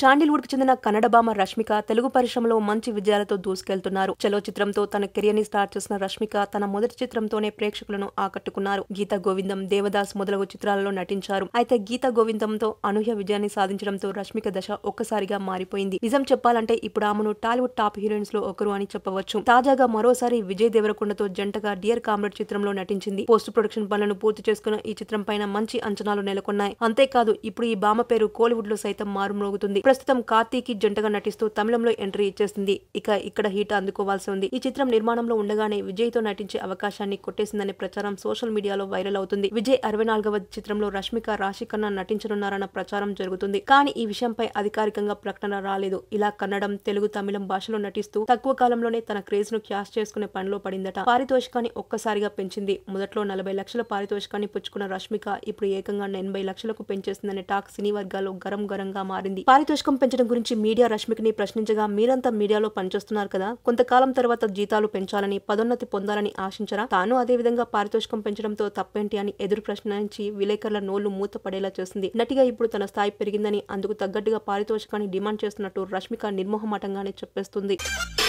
శాండిల్వుడ్ కు చెందిన కన్నడ భామ రష్మిక తెలుగు పరిశ్రమలో మంచి విజయాలతో దూసుకెళ్తున్నారు చలో చిత్రంతో తన కెరియర్ ని స్టార్ట్ చేసిన రష్మిక తన మొదటి చిత్రంతోనే ప్రేక్షకులను ఆకట్టుకున్నారు గీత గోవిందం దేవదాస్ మొదలగు చిత్రాలలో నటించారు అయితే గీత గోవిందంతో అనూహ్య విజయాన్ని సాధించడంతో రష్మిక దశ ఒక్కసారిగా మారిపోయింది నిజం చెప్పాలంటే ఇప్పుడు ఆమెను టాలీవుడ్ టాప్ హీరోయిన్స్ లో ఒకరు అని చెప్పవచ్చు తాజాగా మరోసారి విజయ్ దేవరకొండతో జంటగా డియర్ కామ్రేడ్ చిత్రంలో నటించింది పోస్ట్ ప్రొడక్షన్ పనులను పూర్తి చేసుకున్న ఈ చిత్రం పైన మంచి అంచనాలు నెలకొన్నాయి అంతేకాదు ఇప్పుడు ఈ భామ పేరు కోలీవుడ్ లో సైతం మారుమ్రోగుతుంది ప్రస్తుతం కార్తీకి జంటగా నటిస్తూ తమిళంలో ఎంట్రీ ఇచ్చేసింది ఇక ఇక్కడ హీట్ అందుకోవాల్సి ఉంది ఈ చిత్రం నిర్మాణంలో ఉండగానే విజయ్ తో నటించే అవకాశాన్ని కొట్టేసిందనే ప్రచారం సోషల్ మీడియాలో వైరల్ అవుతుంది విజయ్ అరవై నాలుగవ చిత్రంలో రష్మిక రాశి ఖన్నా నటించనున్నారన్న ప్రచారం జరుగుతుంది కానీ ఈ విషయంపై అధికారికంగా ప్రకటన రాలేదు ఇలా కన్నడం తెలుగు తమిళం భాషలో నటిస్తూ తక్కువ కాలంలోనే తన క్రేజ్ ను క్యాష్ చేసుకునే పనిలో పడిందట పారితోషికాన్ని ఒక్కసారిగా పెంచింది మొదట్లో నలభై లక్షల పారితోషికాన్ని పుచ్చుకున్న రష్మిక ఇప్పుడు ఏకంగా ఎనభై లక్షలకు పెంచేసిందనే టాక్ సినీ వర్గాల్లో గరం గరంగా మారింది పారితోషికం పెంచడం గురించి మీడియా రష్మికని ప్రశ్నించగా మీరంతా మీడియాలో పనిచేస్తున్నారు కదా కొంతకాలం తర్వాత జీతాలు పెంచాలని పదోన్నతి పొందాలని ఆశించరా తాను అదే విధంగా పారితోషికం పెంచడంతో తప్పేంటి అని ఎదురు ప్రశ్నించి విలేకరుల నోళ్లు మూత పడేలా చేసింది నటిగా ఇప్పుడు తన స్థాయి పెరిగిందని అందుకు తగ్గట్టుగా పారితోషికాన్ని డిమాండ్ చేస్తున్నట్టు రష్మిక నిర్మోహమాటంగానే చెప్పేస్తుంది